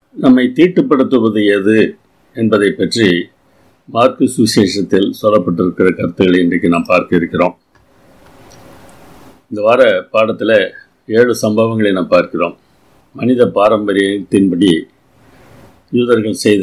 நம்மை தீட்டுப்படுத்துவது எது என்பதை பற்றி மார்க்கு சுவிசேஷத்தில் சொல்லப்பட்டிருக்கிற கருத்துக்களை இன்றைக்கு நாம் பார்க்க இருக்கிறோம் இந்த வார பாடத்தில் ஏழு சம்பவங்களை நாம் பார்க்கிறோம் மனித பாரம்பரியத்தின்படி யூதர்கள் செய்த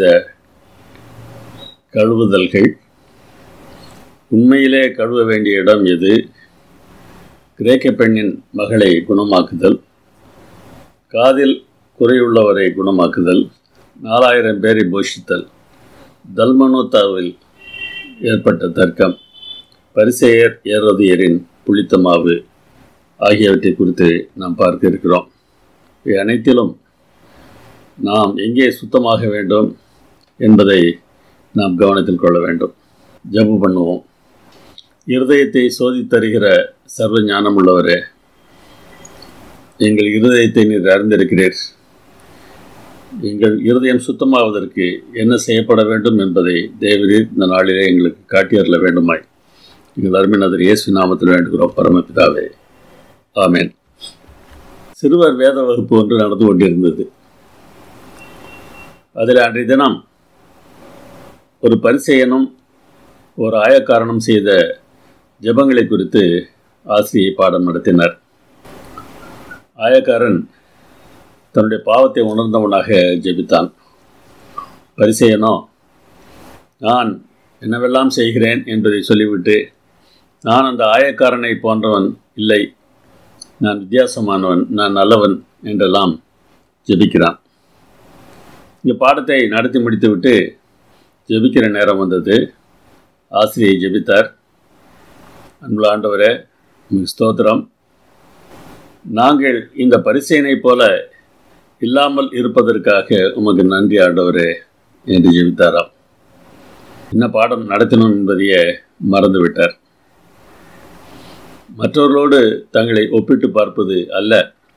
கழுவுதல்கள் உண்மையிலே கழுவ வேண்டிய இடம் எது கிரேக்க பெண்ணின் மகளை குணமாக்குதல் காதில் குறையுள்ளவரை குணமாக்குதல் நாலாயிரம் பேரை போஷித்தல் தல்மனோத்தாவில் ஏற்பட்ட தர்க்கம் பரிசெயர் ஏரோதியரின் புளித்த மாவு ஆகியவற்றை குறித்து நாம் பார்க்க இருக்கிறோம் இவை அனைத்திலும் நாம் எங்கே சுத்தமாக வேண்டும் என்பதை நாம் கவனத்தில் கொள்ள வேண்டும் ஜபு பண்ணுவோம் இருதயத்தை சோதித்தருகிற சர்வ ஞானமுள்ளவரே எங்கள் இருதயத்தை நீர் அறிந்திருக்கிறீர் எங்கள் இருதயம் சுத்தமாவதற்கு என்ன செய்யப்பட வேண்டும் என்பதை தேவரீர் இந்த நாளிலே எங்களுக்கு காட்டியறல வேண்டுமாய் எங்கள் அருமையினதர் இயேசு நாமத்தில் வேண்டுகிறோம் பரமபிதாவே ஆமேன் சிறுவர் வேத வகுப்பு ஒன்று நடந்து கொண்டிருந்தது அதில் அன்றைய தினம் ஒரு பரிசெயனும் ஒரு ஆயக்காரனும் செய்த ஜெபங்களை குறித்து ஆசிரியை பாடம் நடத்தினார் ஆயக்காரன் தன்னுடைய பாவத்தை உணர்ந்தவனாக ஜெபித்தான் பரிசெயனோ நான் என்னவெல்லாம் செய்கிறேன் என்பதை சொல்லிவிட்டு நான் அந்த ஆயக்காரனை போன்றவன் இல்லை நான் வித்தியாசமானவன் நான் நல்லவன் என்றெல்லாம் ஜெபிக்கிறான் இந்த பாடத்தை நடத்தி முடித்துவிட்டு ஜெபிக்கிற நேரம் வந்தது ஆசிரியை ஜெபித்தார் அன்புள்ள ஆண்டவரே உங்களுக்கு ஸ்தோத்திரம் நாங்கள் இந்த பரிசையினை போல இல்லாமல் இருப்பதற்காக உமக்கு நன்றி ஆண்டவரே என்று ஜெபித்தாராம் என்ன பாடம் நடத்தினோம் என்பதையே மறந்துவிட்டார் மற்றவர்களோடு தங்களை ஒப்பிட்டு பார்ப்பது அல்ல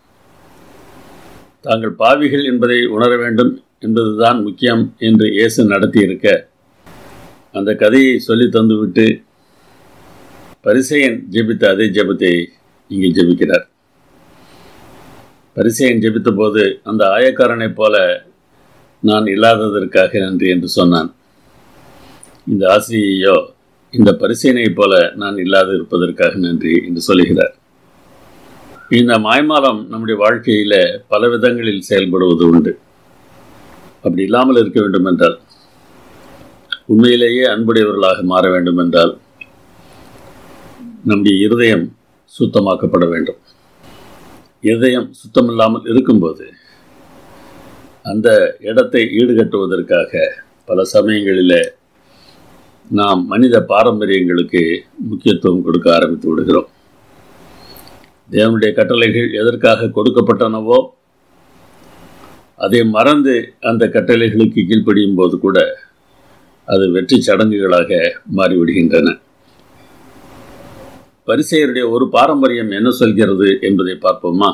தாங்கள் பாவிகள் என்பதை உணர வேண்டும் என்பதுதான் முக்கியம் என்று இயேசு நடத்தியிருக்க அந்த கதையை சொல்லி தந்துவிட்டு பரிசையன் ஜெபித்த அதே ஜெபத்தை இங்கே ஜெபிக்கிறார் பரிசையன் ஜெபித்த போது அந்த ஆயக்காரனைப் போல நான் இல்லாததற்காக நன்றி என்று சொன்னான் இந்த ஆசிரியையோ இந்த பரிசீலனையைப் போல நான் இல்லாது இருப்பதற்காக நன்றி என்று சொல்லுகிறார் இந்த மாய்மாலம் நம்முடைய வாழ்க்கையில் பல விதங்களில் செயல்படுவது உண்டு அப்படி இல்லாமல் இருக்க வேண்டும் என்றால் உண்மையிலேயே அன்புடையவர்களாக மாற வேண்டும் என்றால் நம்முடைய இருதயம் சுத்தமாக்கப்பட வேண்டும் இருதயம் சுத்தமில்லாமல் இருக்கும்போது அந்த இடத்தை ஈடுகட்டுவதற்காக பல சமயங்களில் நாம் மனித பாரம்பரியங்களுக்கு முக்கியத்துவம் கொடுக்க ஆரம்பித்து விடுகிறோம் தேவனுடைய கட்டளைகள் எதற்காக கொடுக்கப்பட்டனவோ அதை மறந்து அந்த கட்டளைகளுக்கு கீழ்ப்படியும் போது கூட அது வெற்றி சடங்குகளாக மாறிவிடுகின்றன பரிசெயருடைய ஒரு பாரம்பரியம் என்ன சொல்கிறது என்பதை பார்ப்போமா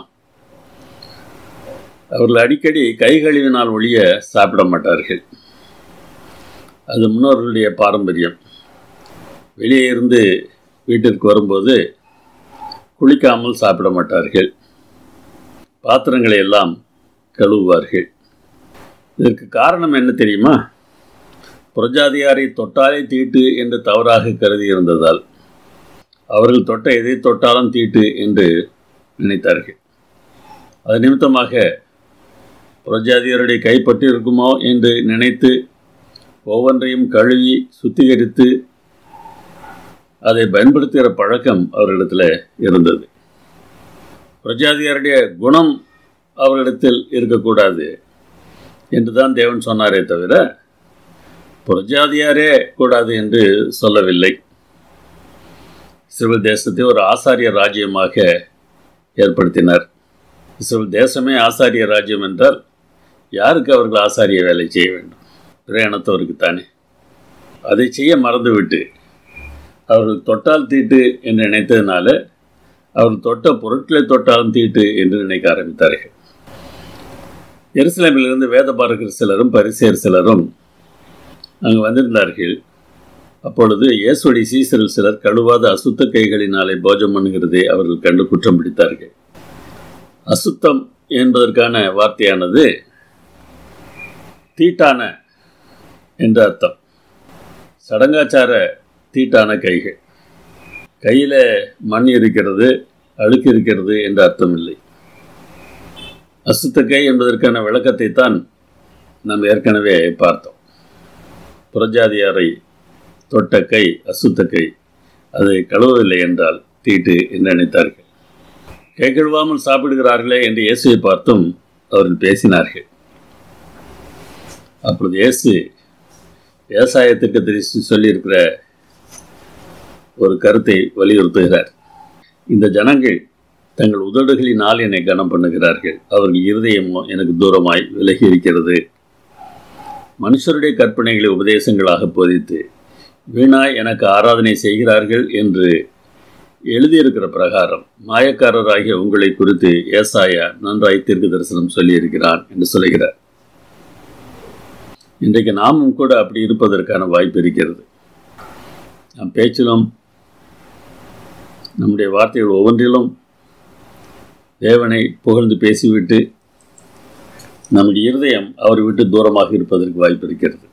அவர்கள் அடிக்கடி கை கழுவினால் ஒழிய சாப்பிட மாட்டார்கள் அது முன்னோர்களுடைய பாரம்பரியம் வெளியே இருந்து வீட்டிற்கு வரும்போது குளிக்காமல் சாப்பிட மாட்டார்கள் பாத்திரங்களை எல்லாம் கழுவுவார்கள் இதற்கு காரணம் என்ன தெரியுமா புரஜாதியாரை தொட்டாலே தீட்டு என்று தவறாக கருதி இருந்ததால் அவர்கள் தொட்ட எதை தொட்டாலும் தீட்டு என்று நினைத்தார்கள் அது நிமித்தமாக புரஜாதியருடைய கைப்பட்டு இருக்குமோ என்று நினைத்து ஒவ்வொன்றையும் கழுவி சுத்திகரித்து அதை பயன்படுத்துகிற பழக்கம் அவர்களிடத்தில் இருந்தது பிரஜாதியாருடைய குணம் அவர்களிடத்தில் இருக்கக்கூடாது என்று தான் தேவன் சொன்னாரே தவிர புரஜாதியாரே கூடாது என்று சொல்லவில்லை இஸ்ரேல் தேசத்தை ஒரு ஆசாரிய ராஜ்யமாக ஏற்படுத்தினார் இஸ்ரேல் தேசமே ஆசாரிய ராஜ்யம் என்றால் யாருக்கு அவர்கள் ஆசாரிய வேலை செய்ய வேண்டும் பிரயாணத்தவருக்கு தானே அதை செய்ய மறந்துவிட்டு அவர்கள் தொட்டால் தீட்டு என்று நினைத்ததுனால அவர்கள் தொட்ட பொருட்களை தொட்டாலும் தீட்டு என்று நினைக்க ஆரம்பித்தார்கள் எருசலேமிலிருந்து வேத பார்க்கிற சிலரும் பரிசேர் சிலரும் அங்கு வந்திருந்தார்கள் அப்பொழுது இயேசுடைய சீசரில் சிலர் கழுவாத அசுத்த கைகளினாலே போஜம் பண்ணுகிறதை அவர்கள் கண்டு குற்றம் பிடித்தார்கள் அசுத்தம் என்பதற்கான வார்த்தையானது தீட்டான என்ற அர்த்தம் சடங்காச்சார தீட்டான கைகள் கையில் மண் இருக்கிறது அழுக்கு இருக்கிறது என்ற அர்த்தம் இல்லை அசுத்த கை என்பதற்கான விளக்கத்தை தான் நாம் ஏற்கனவே பார்த்தோம் புறஜாதியாரை தொட்ட கை அசுத்த கை அது கழுவவில்லை என்றால் தீட்டு என்று நினைத்தார்கள் கை கழுவாமல் சாப்பிடுகிறார்களே என்று இயேசுவை பார்த்தும் அவர்கள் பேசினார்கள் அப்பொழுது இயேசு விவசாயத்துக்கு தெரிவித்து சொல்லியிருக்கிற ஒரு கருத்தை வலியுறுத்துகிறார் இந்த ஜனங்கள் தங்கள் உதடுகளினால் என்னை கனம் பண்ணுகிறார்கள் அவர்கள் இருதயமோ எனக்கு தூரமாய் விலகி இருக்கிறது மனுஷருடைய கற்பனைகளை உபதேசங்களாக போதித்து வீணாய் எனக்கு ஆராதனை செய்கிறார்கள் என்று எழுதியிருக்கிற பிரகாரம் மாயக்காரராகிய உங்களை குறித்து ஏசாயா நன்றாய் தீர்க்க தரிசனம் சொல்லியிருக்கிறான் என்று சொல்லுகிறார் இன்றைக்கு நாமும் கூட அப்படி இருப்பதற்கான வாய்ப்பு இருக்கிறது நம் பேச்சிலும் நம்முடைய வார்த்தைகள் ஒவ்வொன்றிலும் தேவனை புகழ்ந்து பேசிவிட்டு நம்முடைய இருதயம் அவரை விட்டு தூரமாக இருப்பதற்கு வாய்ப்பு இருக்கிறது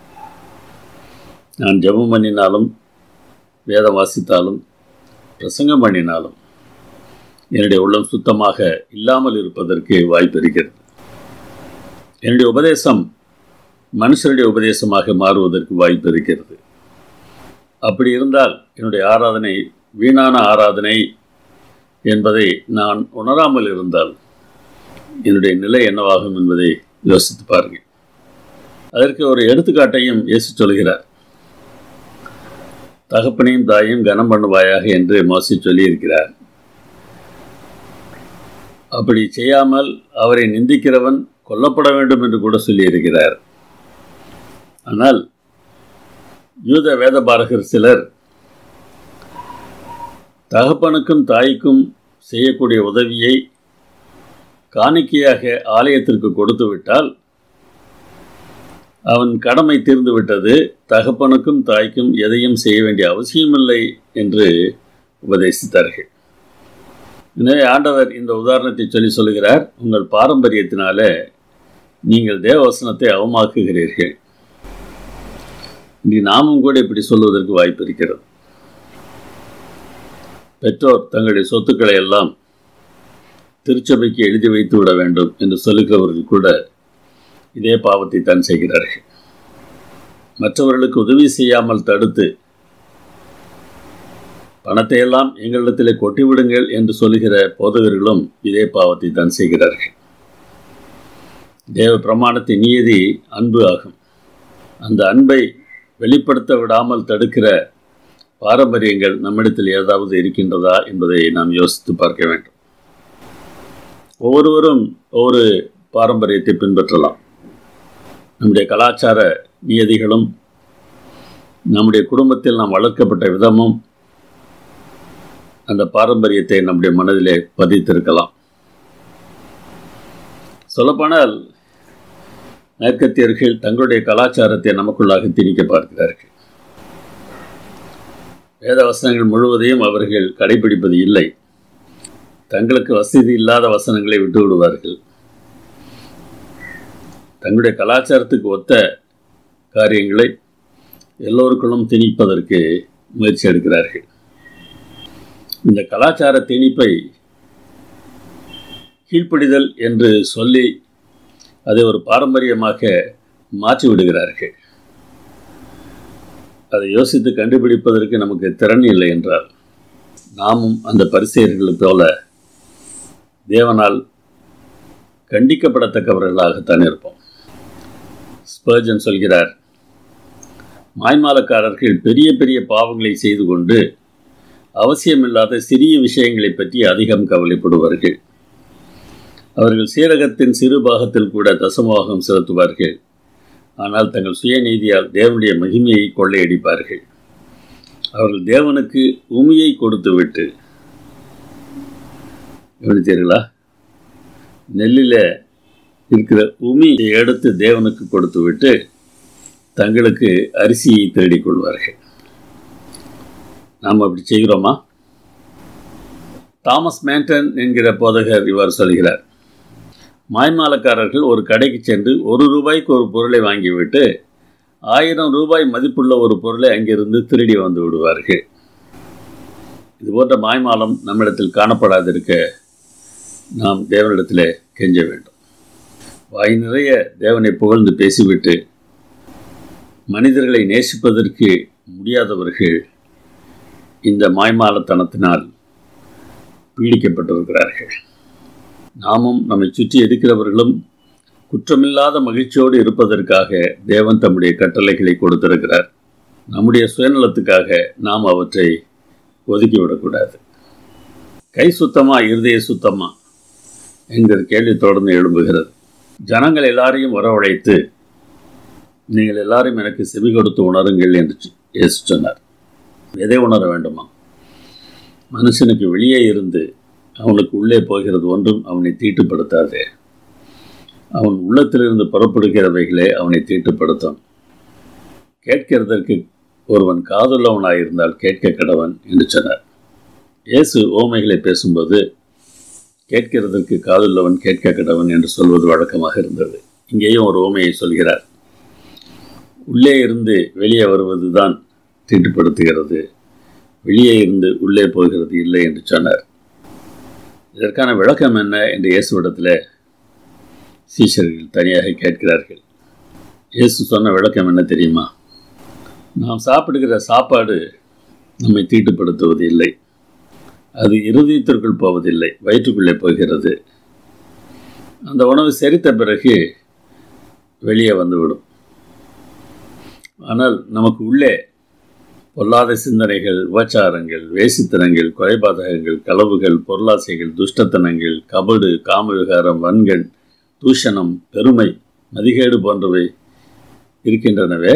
நான் ஜெபம் பண்ணினாலும் வேதம் வாசித்தாலும் பிரசங்கம் பண்ணினாலும் என்னுடைய உள்ளம் சுத்தமாக இல்லாமல் இருப்பதற்கு வாய்ப்பு இருக்கிறது என்னுடைய உபதேசம் மனுஷருடைய உபதேசமாக மாறுவதற்கு வாய்ப்பு இருக்கிறது அப்படி இருந்தால் என்னுடைய ஆராதனை வீணான ஆராதனை என்பதை நான் உணராமல் இருந்தால் என்னுடைய நிலை என்னவாகும் என்பதை யோசித்து பாருங்கள் அதற்கு ஒரு எடுத்துக்காட்டையும் இயேசு சொல்கிறார் தகப்பனையும் தாயும் கனம் பண்ணுவாயாக என்று மோசி சொல்லியிருக்கிறார் அப்படி செய்யாமல் அவரை நிந்திக்கிறவன் கொல்லப்பட வேண்டும் என்று கூட சொல்லியிருக்கிறார் ஆனால் யூத வேதபாரகர் சிலர் தகப்பனுக்கும் தாய்க்கும் செய்யக்கூடிய உதவியை காணிக்கையாக ஆலயத்திற்கு கொடுத்து விட்டால் அவன் கடமை தீர்ந்து விட்டது தகப்பனுக்கும் தாய்க்கும் எதையும் செய்ய வேண்டிய அவசியமில்லை என்று உபதேசித்தார்கள் எனவே ஆண்டவர் இந்த உதாரணத்தை சொல்லி சொல்கிறார் உங்கள் பாரம்பரியத்தினால நீங்கள் தேவவசனத்தை அவமாக்குகிறீர்கள் இன்று நாமும் கூட இப்படி சொல்வதற்கு வாய்ப்பு இருக்கிறது பெற்றோர் தங்களுடைய சொத்துக்களை எல்லாம் திருச்சபைக்கு எழுதி வைத்து விட வேண்டும் என்று சொல்லுகிறவர்கள் கூட இதே பாவத்தை தான் செய்கிறார்கள் மற்றவர்களுக்கு உதவி செய்யாமல் தடுத்து பணத்தை எல்லாம் எங்களிடத்திலே கொட்டிவிடுங்கள் என்று சொல்லுகிற போதகர்களும் இதே பாவத்தை தான் செய்கிறார்கள் தேவ பிரமாணத்தின் நியதி அன்பு ஆகும் அந்த அன்பை வெளிப்படுத்த விடாமல் தடுக்கிற பாரம்பரியங்கள் நம்மிடத்தில் ஏதாவது இருக்கின்றதா என்பதை நாம் யோசித்து பார்க்க வேண்டும் ஒவ்வொருவரும் ஒவ்வொரு பாரம்பரியத்தை பின்பற்றலாம் நம்முடைய கலாச்சார நியதிகளும் நம்முடைய குடும்பத்தில் நாம் வளர்க்கப்பட்ட விதமும் அந்த பாரம்பரியத்தை நம்முடைய மனதிலே பதித்திருக்கலாம் சொல்லப்போனால் மேற்கத்தியர்கள் தங்களுடைய கலாச்சாரத்தை நமக்குள்ளாக திணிக்க பார்க்கிறார்கள் வேத வசனங்கள் முழுவதையும் அவர்கள் கடைபிடிப்பது இல்லை தங்களுக்கு வசதி இல்லாத வசனங்களை விட்டு விடுவார்கள் தங்களுடைய கலாச்சாரத்துக்கு ஒத்த காரியங்களை எல்லோருக்குள்ளும் திணிப்பதற்கு முயற்சி எடுக்கிறார்கள் இந்த கலாச்சார திணிப்பை கீழ்ப்படிதல் என்று சொல்லி அதை ஒரு பாரம்பரியமாக மாற்றி விடுகிறார்கள் அதை யோசித்து கண்டுபிடிப்பதற்கு நமக்கு திறன் இல்லை என்றால் நாமும் அந்த பரிசெயர்களைப் போல தேவனால் கண்டிக்கப்படத்தக்கவர்களாகத்தான் இருப்போம் ஸ்பர்ஜன் சொல்கிறார் மாய்மாலக்காரர்கள் பெரிய பெரிய பாவங்களை செய்து கொண்டு அவசியமில்லாத சிறிய விஷயங்களை பற்றி அதிகம் கவலைப்படுவார்கள் அவர்கள் சீரகத்தின் சிறு பாகத்தில் கூட தசமோகம் செலுத்துவார்கள் ஆனால் தங்கள் சுயநீதியால் தேவனுடைய மகிமையை கொள்ளையடிப்பார்கள் அவர்கள் தேவனுக்கு உமியை கொடுத்துவிட்டு கவனித்தீர்களா நெல்லில் இருக்கிற உமியை எடுத்து தேவனுக்கு கொடுத்து விட்டு தங்களுக்கு அரிசியை தேடிக் கொள்வார்கள் நாம் அப்படி செய்கிறோமா தாமஸ் மேண்டன் என்கிற போதகர் இவ்வாறு சொல்கிறார் மாய்மாலக்காரர்கள் ஒரு கடைக்கு சென்று ஒரு ரூபாய்க்கு ஒரு பொருளை வாங்கிவிட்டு ஆயிரம் ரூபாய் மதிப்புள்ள ஒரு பொருளை அங்கிருந்து திருடி வந்து விடுவார்கள் இது போன்ற மாய்மாலம் நம்மிடத்தில் காணப்படாதிருக்க நாம் தேவனிடத்தில் கெஞ்ச வேண்டும் வாய் நிறைய தேவனை புகழ்ந்து பேசிவிட்டு மனிதர்களை நேசிப்பதற்கு முடியாதவர்கள் இந்த மாய்மாலத்தனத்தினால் பீடிக்கப்பட்டிருக்கிறார்கள் நாமும் நம்மை சுற்றி இருக்கிறவர்களும் குற்றமில்லாத மகிழ்ச்சியோடு இருப்பதற்காக தேவன் தம்முடைய கட்டளைகளை கொடுத்திருக்கிறார் நம்முடைய சுயநலத்துக்காக நாம் அவற்றை ஒதுக்கிவிடக்கூடாது கை சுத்தமா இருதய சுத்தமா என்கிற கேள்வி தொடர்ந்து எழும்புகிறது ஜனங்கள் எல்லாரையும் வரவழைத்து நீங்கள் எல்லாரும் எனக்கு செவி கொடுத்து உணருங்கள் என்று இயேசு சொன்னார் எதை உணர வேண்டுமா மனுஷனுக்கு வெளியே இருந்து அவனுக்கு உள்ளே போகிறது ஒன்றும் அவனை தீட்டுப்படுத்தாதே அவன் உள்ளத்திலிருந்து புறப்படுகிறவைகளே அவனை தீட்டுப்படுத்தும் கேட்கிறதற்கு ஒருவன் காதுள்ளவனாயிருந்தால் கேட்க கடவன் என்று சொன்னார் இயேசு ஓமைகளை பேசும்போது கேட்கிறதற்கு காதுள்ளவன் கேட்க கடவன் என்று சொல்வது வழக்கமாக இருந்தது இங்கேயும் ஒரு ஓமையை சொல்கிறார் உள்ளே இருந்து வெளியே வருவது தான் தீட்டுப்படுத்துகிறது வெளியே இருந்து உள்ளே போகிறது இல்லை என்று சொன்னார் இதற்கான விளக்கம் என்ன என்று இயேசுவிடத்தில் சீஷர்கள் தனியாக கேட்கிறார்கள் இயேசு சொன்ன விளக்கம் என்ன தெரியுமா நாம் சாப்பிடுகிற சாப்பாடு நம்மை தீட்டுப்படுத்துவது இல்லை அது இருதயத்திற்குள் போவதில்லை வயிற்றுக்குள்ளே போகிறது அந்த உணவு செரித்த பிறகு வெளியே வந்துவிடும் ஆனால் நமக்கு உள்ளே பொல்லாத சிந்தனைகள் உபச்சாரங்கள் வேசித்தனங்கள் கொலைபாதகங்கள் களவுகள் பொருளாசைகள் துஷ்டத்தனங்கள் கபடு காமவிகாரம் வன்கள் தூஷணம் பெருமை மதிகேடு போன்றவை இருக்கின்றனவே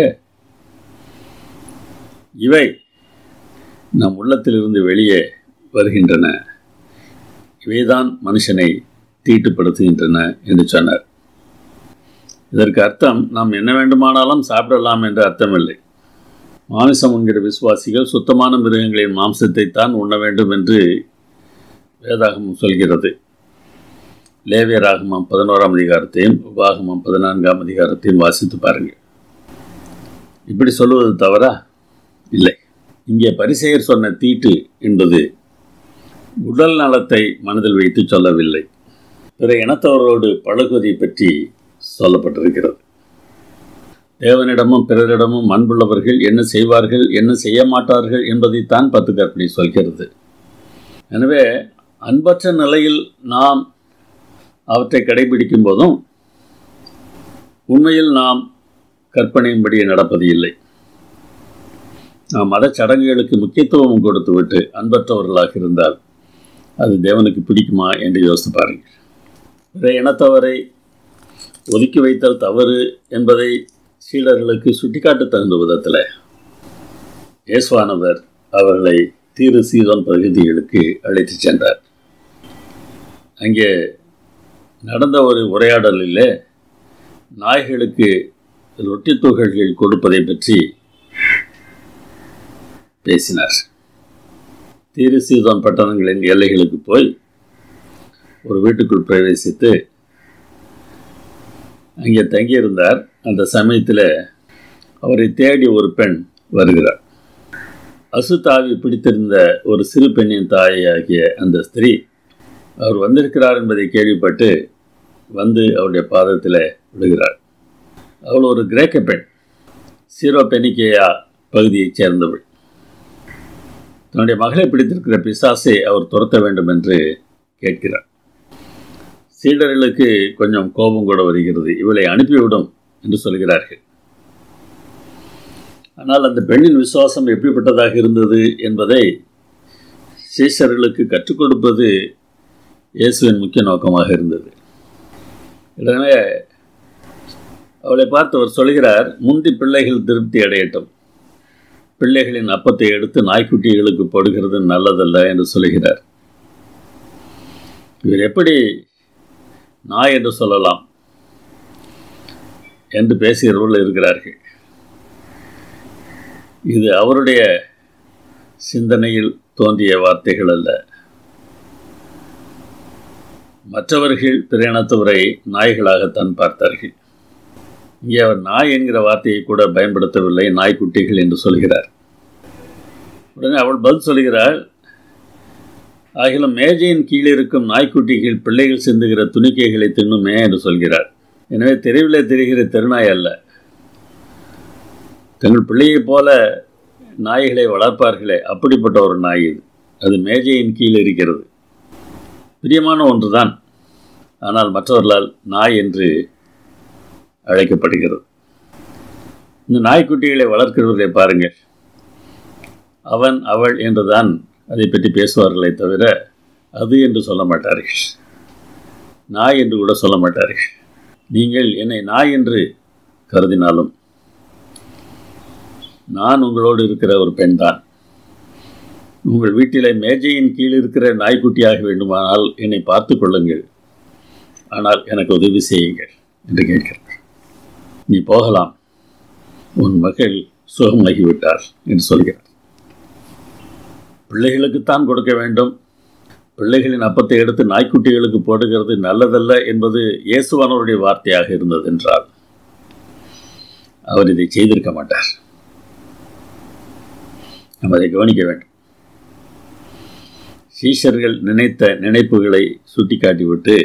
இவை நம் உள்ளத்திலிருந்து வெளியே வருகின்றன இவைதான் மனுஷனை தீட்டுப்படுத்துகின்றன என்று சொன்னார் இதற்கு அர்த்தம் நாம் என்ன வேண்டுமானாலும் சாப்பிடலாம் என்ற அர்த்தமில்லை மாமிசம் என்கிற விசுவாசிகள் சுத்தமான மிருகங்களின் மாம்சத்தை தான் உண்ண வேண்டும் என்று வேதாகமம் சொல்கிறது லேவியராகமம் பதினோராம் அதிகாரத்தையும் உபாகமம் பதினான்காம் அதிகாரத்தையும் வாசித்து பாருங்கள் இப்படி சொல்லுவது தவறா இல்லை இங்கே பரிசெயர் சொன்ன தீட்டு என்பது உடல் நலத்தை மனதில் வைத்து சொல்லவில்லை பிற இனத்தவரோடு பழகுவதை பற்றி சொல்லப்பட்டிருக்கிறது தேவனிடமும் பிறரிடமும் அன்புள்ளவர்கள் என்ன செய்வார்கள் என்ன செய்ய மாட்டார்கள் என்பதைத்தான் பத்து கற்பனை சொல்கிறது எனவே அன்பற்ற நிலையில் நாம் அவற்றை கடைபிடிக்கும் போதும் உண்மையில் நாம் கற்பனையின்படி நடப்பது இல்லை நாம் மத சடங்குகளுக்கு முக்கியத்துவம் கொடுத்துவிட்டு அன்பற்றவர்களாக இருந்தால் அது தேவனுக்கு பிடிக்குமா என்று யோசித்து பாருங்கள் பிற இனத்தவரை ஒதுக்கி வைத்தல் தவறு என்பதை சீடர்களுக்கு சுட்டிக்காட்டு தகுந்த விதத்தில் இயேசுவானவர் அவர்களை தீரு சீதோன் பகுதிகளுக்கு அழைத்து சென்றார் அங்கே நடந்த ஒரு உரையாடலில் நாய்களுக்கு ரொட்டி துகள்கள் கொடுப்பதை பற்றி பேசினார் தீரு சீதோன் பட்டணங்களின் எல்லைகளுக்கு போய் ஒரு வீட்டுக்குள் பிரவேசித்து அங்கே தங்கியிருந்தார் அந்த சமயத்தில் அவரை தேடி ஒரு பெண் வருகிறார் அசுத்தாவி பிடித்திருந்த ஒரு சிறு பெண்ணின் தாயாகிய அந்த ஸ்திரீ அவர் வந்திருக்கிறார் என்பதை கேள்விப்பட்டு வந்து அவருடைய பாதத்தில் விடுகிறார் அவள் ஒரு கிரேக்க பெண் சீரோ பெனிக்கேயா பகுதியைச் சேர்ந்தவள் தன்னுடைய மகளை பிடித்திருக்கிற பிசாசை அவர் துரத்த வேண்டும் என்று கேட்கிறார் சீடர்களுக்கு கொஞ்சம் கோபம் கூட வருகிறது இவளை அனுப்பிவிடும் என்று சொல்கிறார்கள் ஆனால் அந்த பெண்ணின் விசுவாசம் எப்படிப்பட்டதாக இருந்தது என்பதை சீஷர்களுக்கு கற்றுக் கொடுப்பது இயேசுவின் முக்கிய நோக்கமாக இருந்தது எனவே அவளை பார்த்து அவர் சொல்கிறார் முந்தி பிள்ளைகள் திருப்தி அடையட்டும் பிள்ளைகளின் அப்பத்தை எடுத்து நாய்க்குட்டிகளுக்கு போடுகிறது நல்லதல்ல என்று சொல்கிறார் இவர் எப்படி நாய் என்று சொல்லலாம் என்று பேசுகிறவர்கள் இருக்கிறார்கள் இது அவருடைய சிந்தனையில் தோன்றிய வார்த்தைகள் அல்ல மற்றவர்கள் பிறையினத்தவரை நாய்களாகத்தான் பார்த்தார்கள் இங்கே அவர் நாய் என்கிற வார்த்தையை கூட பயன்படுத்தவில்லை நாய்க்குட்டிகள் என்று சொல்கிறார் உடனே அவள் பதில் சொல்கிறாள் ஆகிலும் மேஜையின் கீழே இருக்கும் நாய்க்குட்டிகள் பிள்ளைகள் சிந்துகிற துணிக்கைகளை தின்னுமே என்று சொல்கிறார் எனவே தெருவிலே தெரிகிற தெருநாய் அல்ல தங்கள் பிள்ளையைப் போல நாய்களை வளர்ப்பார்களே அப்படிப்பட்ட ஒரு நாய் இது அது மேஜையின் கீழ் இருக்கிறது பிரியமான ஒன்றுதான் ஆனால் மற்றவர்களால் நாய் என்று அழைக்கப்படுகிறது இந்த நாய்க்குட்டிகளை வளர்க்கிறவர்களை பாருங்கள் அவன் அவள் என்றுதான் அதை பற்றி பேசுவார்களே தவிர அது என்று சொல்ல மாட்டார்கள் நாய் என்று கூட சொல்ல மாட்டார்கள் நீங்கள் என்னை நாய் என்று கருதினாலும் நான் உங்களோடு இருக்கிற ஒரு பெண் தான் உங்கள் வீட்டிலே மேஜையின் கீழ் இருக்கிற நாய்க்குட்டியாக வேண்டுமானால் என்னை பார்த்து கொள்ளுங்கள் ஆனால் எனக்கு உதவி செய்யுங்கள் என்று கேட்கிறார் நீ போகலாம் உன் மகள் சுகமாகிவிட்டார் என்று சொல்கிறார் பிள்ளைகளுக்குத்தான் கொடுக்க வேண்டும் பிள்ளைகளின் அப்பத்தை எடுத்து நாய்க்குட்டிகளுக்கு போடுகிறது நல்லதல்ல என்பது இயேசுவானவருடைய வார்த்தையாக இருந்தது என்றால் அவர் இதை செய்திருக்க மாட்டார் நம்ம அதை கவனிக்க வேண்டும் சீஷர்கள் நினைத்த நினைப்புகளை சுட்டிக்காட்டிவிட்டு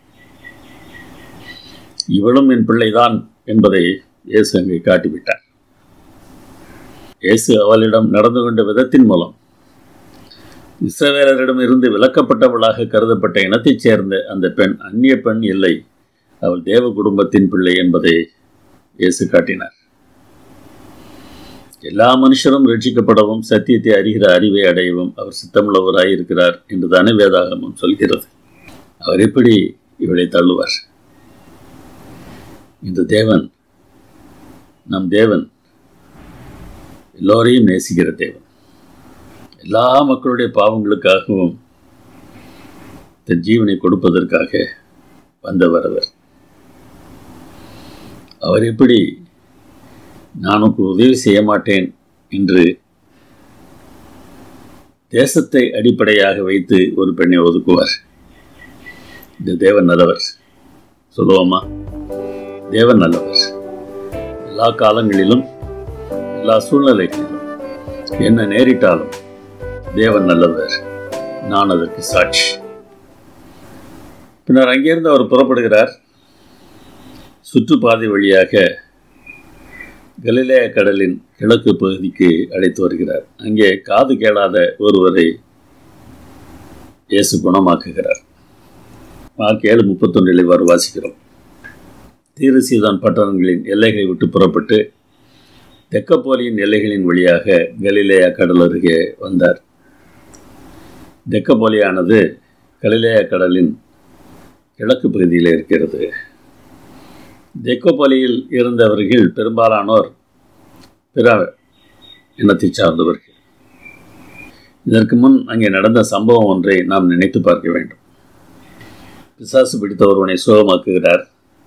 இவளும் என் பிள்ளைதான் என்பதை இயேசு அங்கே காட்டிவிட்டார் இயேசு அவளிடம் நடந்து கொண்ட விதத்தின் மூலம் இஸ்ரவேலரிடம் இருந்து விலக்கப்பட்டவளாக கருதப்பட்ட இனத்தைச் சேர்ந்த அந்த பெண் அந்நிய பெண் இல்லை அவள் தேவ குடும்பத்தின் பிள்ளை என்பதை இயேசு காட்டினார் எல்லா மனுஷரும் ரட்சிக்கப்படவும் சத்தியத்தை அறிகிற அறிவை அடையவும் அவர் சித்தமுள்ளவராய் இருக்கிறார் என்று தானே வேதாகமம் சொல்கிறது அவர் எப்படி இவளை தள்ளுவார் இந்த தேவன் நம் தேவன் எல்லோரையும் நேசிக்கிற தேவன் எல்லா மக்களுடைய பாவங்களுக்காகவும் தன் ஜீவனை கொடுப்பதற்காக வந்தவர் அவர் அவர் எப்படி நான் உனக்கு உதவி செய்ய மாட்டேன் என்று தேசத்தை அடிப்படையாக வைத்து ஒரு பெண்ணை ஒதுக்குவார் இந்த தேவன் நல்லவர் சொல்லுவோமா தேவன் நல்லவர் எல்லா காலங்களிலும் எல்லா சூழ்நிலைகளிலும் என்ன நேரிட்டாலும் தேவன் நல்லவர் நான் அதற்கு சாட்சி பின்னர் அங்கிருந்து அவர் புறப்படுகிறார் சுற்றுப்பாதை வழியாக கலிலேய கடலின் கிழக்கு பகுதிக்கு அழைத்து வருகிறார் அங்கே காது கேளாத ஒருவரை இயேசு குணமாக்குகிறார் மார்க் ஏழு முப்பத்தொன்றில் இவ்வாறு வாசிக்கிறோம் தீரசீதான் பட்டணங்களின் எல்லைகளை விட்டு புறப்பட்டு தெக்கப்போலியின் எல்லைகளின் வழியாக கலிலேயா கடல் அருகே வந்தார் தெக்கப்போலியானது கலிலேயா கடலின் கிழக்கு பகுதியில் இருக்கிறது தெக்கப்போலியில் இருந்தவர்கள் பெரும்பாலானோர் பிற இனத்தை சார்ந்தவர்கள் இதற்கு முன் அங்கே நடந்த சம்பவம் ஒன்றை நாம் நினைத்து பார்க்க வேண்டும் பிசாசு பிடித்த ஒருவனை சுகமாக்குகிறார்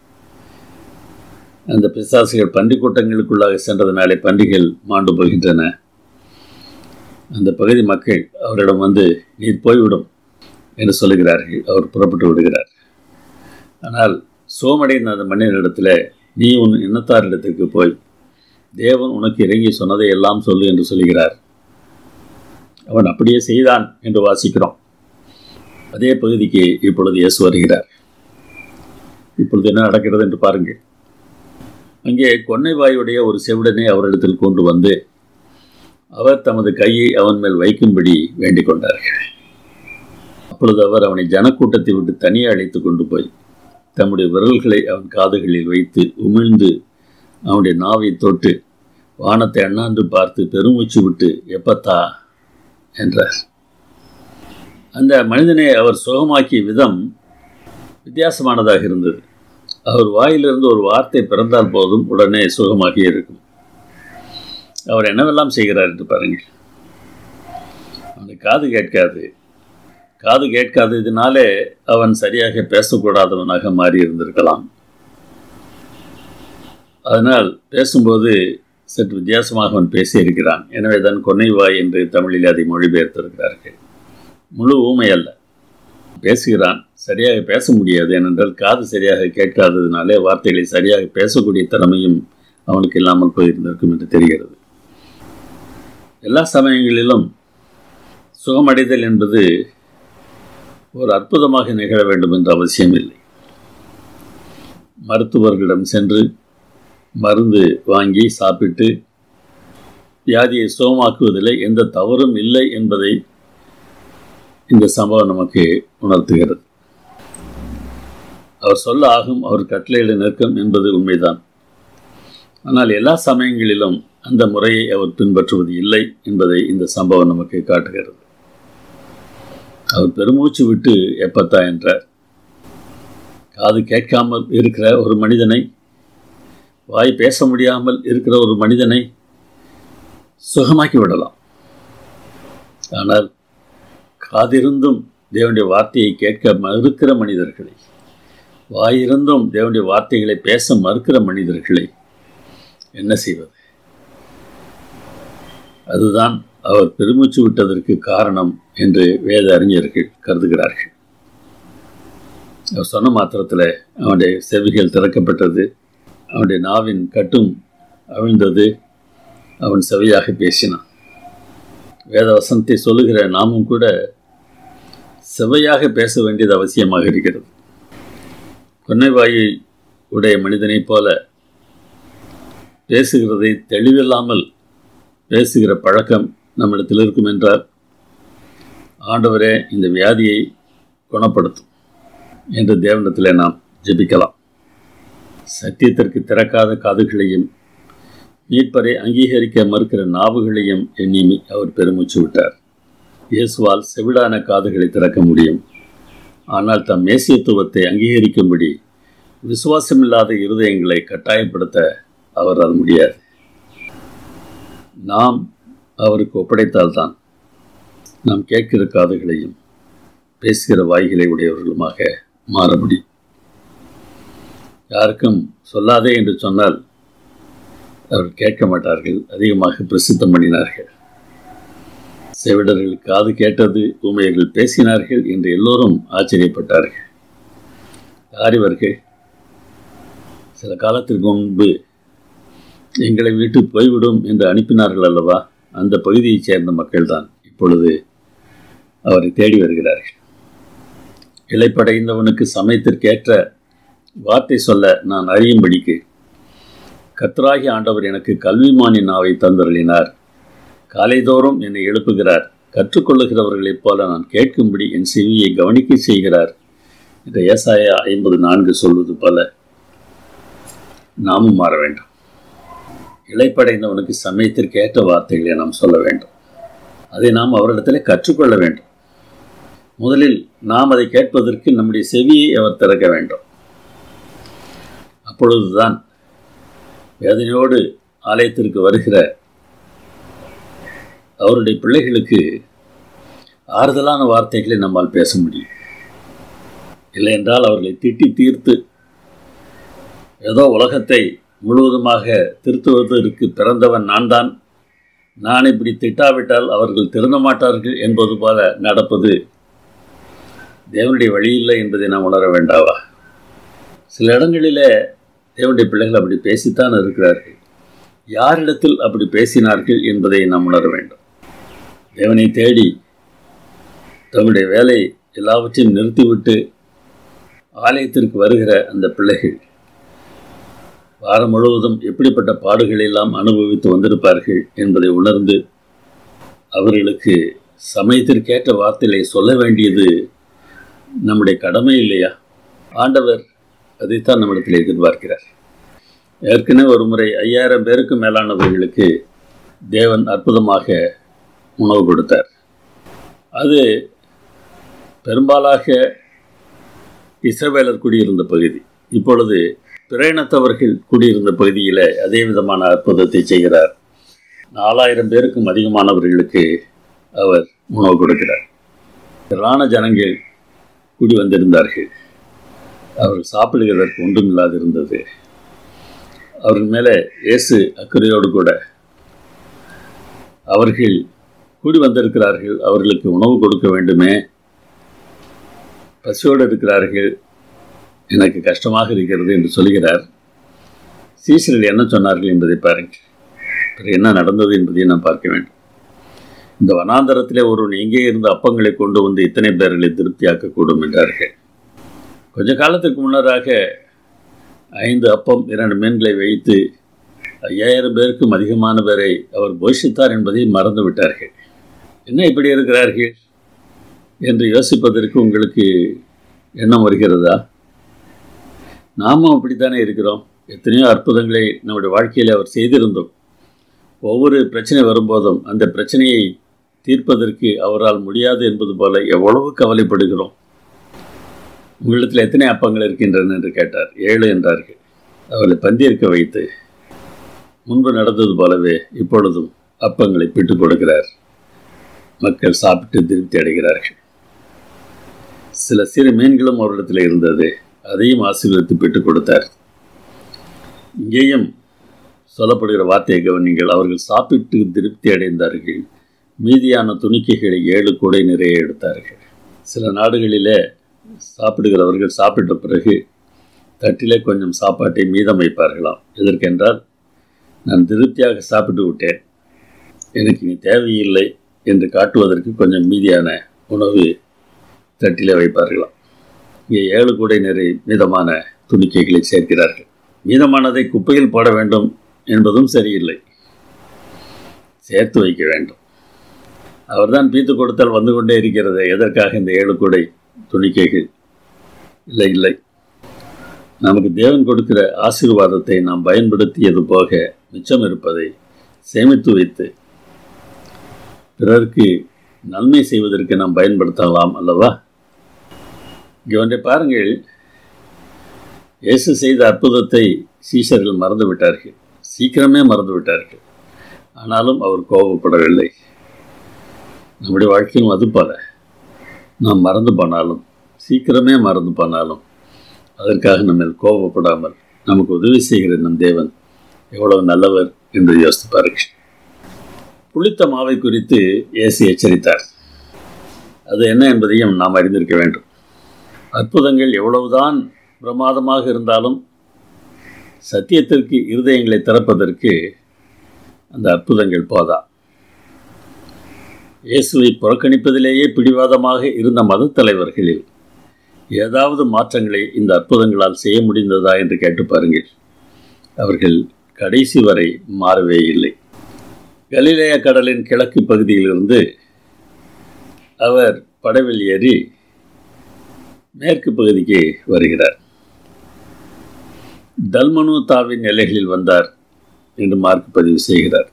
அந்த பிசாசுகள் பன்றி கூட்டங்களுக்குள்ளாக சென்றதனாலே பன்றிகள் மாண்டு போகின்றன அந்த பகுதி மக்கள் அவரிடம் வந்து நீர் போய்விடும் என்று சொல்லுகிறார்கள் அவர் புறப்பட்டு விடுகிறார் ஆனால் சோமடைந்த அந்த மனிதனிடத்தில் நீ உன் இனத்தாரிடத்திற்கு போய் தேவன் உனக்கு இறங்கி சொன்னதை எல்லாம் சொல்லு என்று சொல்கிறார் அவன் அப்படியே செய்தான் என்று வாசிக்கிறோம் அதே பகுதிக்கு இப்பொழுது இயேசு வருகிறார் இப்பொழுது என்ன நடக்கிறது என்று பாருங்கள் அங்கே கொன்னை வாயுடைய ஒரு செவிடனை அவரிடத்தில் கொண்டு வந்து அவர் தமது கையை அவன் மேல் வைக்கும்படி வேண்டிக் கொண்டார்கள் அப்பொழுது அவர் அவனை ஜனக்கூட்டத்தை விட்டு தனியே அழைத்து கொண்டு போய் தம்முடைய விரல்களை அவன் காதுகளில் வைத்து உமிழ்ந்து அவனுடைய நாவை தொட்டு வானத்தை அண்ணாந்து பார்த்து பெருமூச்சு விட்டு எப்பத்தா என்றார் அந்த மனிதனை அவர் சுகமாக்கிய விதம் வித்தியாசமானதாக இருந்தது அவர் வாயிலிருந்து ஒரு வார்த்தை பிறந்தால் போதும் உடனே சுகமாகி இருக்கும் அவர் என்னவெல்லாம் செய்கிறார் என்று பாருங்கள் அவனுக்கு காது கேட்காது காது கேட்காததினாலே அவன் சரியாக பேசக்கூடாதவனாக மாறி இருந்திருக்கலாம் அதனால் பேசும்போது சற்று வித்தியாசமாக அவன் பேசியிருக்கிறான் எனவே தான் கொன்னைவாய் என்று தமிழில் அதை மொழிபெயர்த்திருக்கிறார்கள் முழு ஊமை அல்ல பேசுகிறான் சரியாக பேச முடியாது ஏனென்றால் காது சரியாக கேட்காததினாலே வார்த்தைகளை சரியாக பேசக்கூடிய திறமையும் அவனுக்கு இல்லாமல் போயிருந்திருக்கும் என்று தெரிகிறது எல்லா சமயங்களிலும் சுகமடைதல் என்பது ஒரு அற்புதமாக நிகழ வேண்டும் என்ற அவசியம் இல்லை மருத்துவர்களிடம் சென்று மருந்து வாங்கி சாப்பிட்டு வியாதியை சுகமாக்குவதில் எந்த தவறும் இல்லை என்பதை இந்த சம்பவம் நமக்கு உணர்த்துகிறது அவர் சொல்ல ஆகும் அவர் கட்டளையிட நிற்கும் என்பது உண்மைதான் ஆனால் எல்லா சமயங்களிலும் அந்த முறையை அவர் பின்பற்றுவது இல்லை என்பதை இந்த சம்பவம் நமக்கு காட்டுகிறது அவர் பெருமூச்சு விட்டு எப்பத்தா என்றார் காது கேட்காமல் இருக்கிற ஒரு மனிதனை வாய் பேச முடியாமல் இருக்கிற ஒரு மனிதனை சுகமாக்கி விடலாம் ஆனால் காதிருந்தும் தேவனுடைய வார்த்தையை கேட்க மறுக்கிற மனிதர்களை வாயிருந்தும் தேவனுடைய வார்த்தைகளை பேச மறுக்கிற மனிதர்களை என்ன செய்வது அதுதான் அவர் பெருமூச்சு விட்டதற்கு காரணம் என்று வேத அறிஞர்கள் கருதுகிறார்கள் அவர் சொன்ன மாத்திரத்தில் அவனுடைய செவிகள் திறக்கப்பட்டது அவனுடைய நாவின் கட்டும் அவிழ்ந்தது அவன் செவியாக பேசினான் வேத வசனத்தை சொல்லுகிற நாமும் கூட செவையாக பேச வேண்டியது அவசியமாக இருக்கிறது கொன்னைவாயை உடைய மனிதனைப் போல பேசுகிறதை தெளிவில்லாமல் பேசுகிற பழக்கம் நம்மிடத்தில் இருக்கும் என்றால் ஆண்டவரே இந்த வியாதியை குணப்படுத்தும் என்று தேவனத்தில் நாம் ஜெபிக்கலாம் சத்தியத்திற்கு திறக்காத காதுகளையும் மீட்பரை அங்கீகரிக்க மறுக்கிற நாவுகளையும் எண்ணி அவர் பெருமூச்சு விட்டார் இயேசுவால் செவிடான காதுகளை திறக்க முடியும் ஆனால் தம் மேசியத்துவத்தை அங்கீகரிக்கும்படி விசுவாசமில்லாத இருதயங்களை கட்டாயப்படுத்த அவரால் முடியாது நாம் அவருக்கு ஒப்படைத்தால்தான் நாம் கேட்கிற காதுகளையும் பேசுகிற வாய்களை உடையவர்களுமாக மாற முடியும் யாருக்கும் சொல்லாதே என்று சொன்னால் அவர்கள் கேட்க மாட்டார்கள் அதிகமாக பிரசித்தம் பண்ணினார்கள் செவிடர்கள் காது கேட்டது ஊமையர்கள் பேசினார்கள் என்று எல்லோரும் ஆச்சரியப்பட்டார்கள் யார் இவர்கள் சில காலத்திற்கு முன்பு எங்களை வீட்டு போய்விடும் என்று அனுப்பினார்கள் அல்லவா அந்த பகுதியைச் சேர்ந்த மக்கள்தான் இப்பொழுது அவரை தேடி வருகிறார்கள் இலைப்படைந்தவனுக்கு சமயத்திற்கேற்ற வார்த்தை சொல்ல நான் அறியும்படிக்கு கத்ராகி ஆண்டவர் எனக்கு கல்விமானி நாவை தந்தருளினார் காலைதோறும் என்னை எழுப்புகிறார் கற்றுக்கொள்ளுகிறவர்களைப் போல நான் கேட்கும்படி என் செவியை கவனிக்க செய்கிறார் என்ற ஏசாயா ஐம்பது நான்கு சொல்வது போல நாமும் மாற வேண்டும் இலைப்படைந்தவனுக்கு சமயத்திற்கு ஏற்ற வார்த்தைகளை நாம் சொல்ல வேண்டும் அதை நாம் அவரிடத்தில் கற்றுக்கொள்ள வேண்டும் முதலில் நாம் அதை கேட்பதற்கு நம்முடைய செவியை அவர் திறக்க வேண்டும் அப்பொழுதுதான் வேதனையோடு ஆலயத்திற்கு வருகிற அவருடைய பிள்ளைகளுக்கு ஆறுதலான வார்த்தைகளை நம்மால் பேச முடியும் இல்லை என்றால் அவர்களை திட்டி தீர்த்து ஏதோ உலகத்தை முழுவதுமாக திருத்துவதற்கு பிறந்தவன் நான் தான் நான் இப்படி திட்டாவிட்டால் அவர்கள் திருந்த மாட்டார்கள் என்பது போல நடப்பது தேவனுடைய வழியில்லை என்பதை நாம் உணர வேண்டாவா சில இடங்களிலே தேவனுடைய பிள்ளைகள் அப்படி பேசித்தான் இருக்கிறார்கள் யாரிடத்தில் அப்படி பேசினார்கள் என்பதை நாம் உணர வேண்டும் தேவனை தேடி தங்களுடைய வேலை எல்லாவற்றையும் நிறுத்திவிட்டு ஆலயத்திற்கு வருகிற அந்த பிள்ளைகள் வாரம் முழுவதும் எப்படிப்பட்ட பாடுகளை எல்லாம் அனுபவித்து வந்திருப்பார்கள் என்பதை உணர்ந்து அவர்களுக்கு சமயத்திற்கேற்ற வார்த்தைகளை சொல்ல வேண்டியது நம்முடைய கடமை இல்லையா ஆண்டவர் அதைத்தான் நம்மிடத்தில் எதிர்பார்க்கிறார் ஏற்கனவே ஒரு முறை ஐயாயிரம் பேருக்கு மேலானவர்களுக்கு தேவன் அற்புதமாக உணவு கொடுத்தார் அது பெரும்பாலாக இஸ்ரவேலர் குடியிருந்த பகுதி இப்பொழுது பிறையினத்தவர்கள் குடியிருந்த பகுதியில் அதே விதமான அற்புதத்தை செய்கிறார் நாலாயிரம் பேருக்கும் அதிகமானவர்களுக்கு அவர் உணவு கொடுக்கிறார் திரளான ஜனங்கள் கூடி வந்திருந்தார்கள் அவர்கள் சாப்பிடுவதற்கு ஒன்றுமில்லாது இருந்தது அவர்கள் மேலே இயேசு அக்கறையோடு கூட அவர்கள் கூடி வந்திருக்கிறார்கள் அவர்களுக்கு உணவு கொடுக்க வேண்டுமே பசியோடு இருக்கிறார்கள் எனக்கு கஷ்டமாக இருக்கிறது என்று சொல்கிறார் சீசர்கள் என்ன சொன்னார்கள் என்பதை பாருங்கள் பிறகு என்ன நடந்தது என்பதையும் நாம் பார்க்க வேண்டும் இந்த வனாந்தரத்திலே ஒருவன் எங்கே இருந்த அப்பங்களை கொண்டு வந்து இத்தனை பேர்களை திருப்தியாக்கக்கூடும் என்றார்கள் கொஞ்ச காலத்திற்கு முன்னராக ஐந்து அப்பம் இரண்டு மீன்களை வைத்து ஐயாயிரம் பேருக்கும் அதிகமான பேரை அவர் போஷித்தார் என்பதை மறந்து விட்டார்கள் என்ன இப்படி இருக்கிறார்கள் என்று யோசிப்பதற்கு உங்களுக்கு எண்ணம் வருகிறதா நாமும் அப்படித்தானே இருக்கிறோம் எத்தனையோ அற்புதங்களை நம்முடைய வாழ்க்கையில் அவர் செய்திருந்தோம் ஒவ்வொரு பிரச்சனை வரும்போதும் அந்த பிரச்சனையை தீர்ப்பதற்கு அவரால் முடியாது என்பது போல எவ்வளவு கவலைப்படுகிறோம் உங்களிடத்தில் எத்தனை அப்பங்கள் இருக்கின்றன என்று கேட்டார் ஏழு என்றார்கள் அவர்களை பந்தியிருக்க வைத்து முன்பு நடந்தது போலவே இப்பொழுதும் அப்பங்களை பிட்டுக் கொடுக்கிறார் மக்கள் சாப்பிட்டு திருப்தி அடைகிறார்கள் சில சிறு மீன்களும் அவரிடத்தில் இருந்தது அதையும் ஆசீர்வதித்து பெற்றுக் கொடுத்தார் இங்கேயும் சொல்லப்படுகிற வார்த்தையை கவனிங்கள் அவர்கள் சாப்பிட்டு திருப்தி அடைந்தார்கள் மீதியான துணிக்கைகளை ஏழு கூடை நிறைய எடுத்தார்கள் சில நாடுகளிலே சாப்பிடுகிறவர்கள் சாப்பிட்ட பிறகு தட்டிலே கொஞ்சம் சாப்பாட்டை மீதம் வைப்பார்களாம் எதற்கென்றால் நான் திருப்தியாக சாப்பிட்டு விட்டேன் எனக்கு இனி தேவையில்லை என்று காட்டுவதற்கு கொஞ்சம் மீதியான உணவு தட்டிலே வைப்பார்களாம் இங்கே ஏழு கூடை நிறை மீதமான துணிக்கைகளை சேர்க்கிறார்கள் மீதமானதை குப்பையில் போட வேண்டும் என்பதும் சரியில்லை சேர்த்து வைக்க வேண்டும் அவர்தான் பீத்து கொடுத்தால் வந்து கொண்டே இருக்கிறது எதற்காக இந்த ஏழு கூடை துணிக்கைகள் இல்லை இல்லை நமக்கு தேவன் கொடுக்கிற ஆசீர்வாதத்தை நாம் பயன்படுத்தியது போக மிச்சம் இருப்பதை சேமித்து வைத்து பிறருக்கு நன்மை செய்வதற்கு நாம் பயன்படுத்தலாம் அல்லவா இங்கே ஒன்றை பாருங்கள் இயேசு செய்த அற்புதத்தை சீஷர்கள் மறந்து விட்டார்கள் சீக்கிரமே மறந்து விட்டார்கள் ஆனாலும் அவர் கோபப்படவில்லை நம்முடைய வாழ்க்கையும் அது போல நாம் மறந்து போனாலும் சீக்கிரமே மறந்து போனாலும் அதற்காக நம்ம கோபப்படாமல் நமக்கு உதவி செய்கிற நம் தேவன் எவ்வளவு நல்லவர் என்று யோசித்து பாருங்கள் புளித்த மாவை குறித்து இயேசு எச்சரித்தார் அது என்ன என்பதையும் நாம் அறிந்திருக்க வேண்டும் அற்புதங்கள் எவ்வளவுதான் பிரமாதமாக இருந்தாலும் சத்தியத்திற்கு இருதயங்களை திறப்பதற்கு அந்த அற்புதங்கள் போதா இயேசுவை புறக்கணிப்பதிலேயே பிடிவாதமாக இருந்த மத தலைவர்களில் ஏதாவது மாற்றங்களை இந்த அற்புதங்களால் செய்ய முடிந்ததா என்று கேட்டு பாருங்கள் அவர்கள் கடைசி வரை மாறவே இல்லை கலிலேய கடலின் கிழக்கு பகுதியிலிருந்து அவர் படவில் ஏறி மேற்கு பகுதிக்கு வருகிறார் தல்மனுதாவின் எல்லைகளில் வந்தார் என்று மார்க் பதிவு செய்கிறார்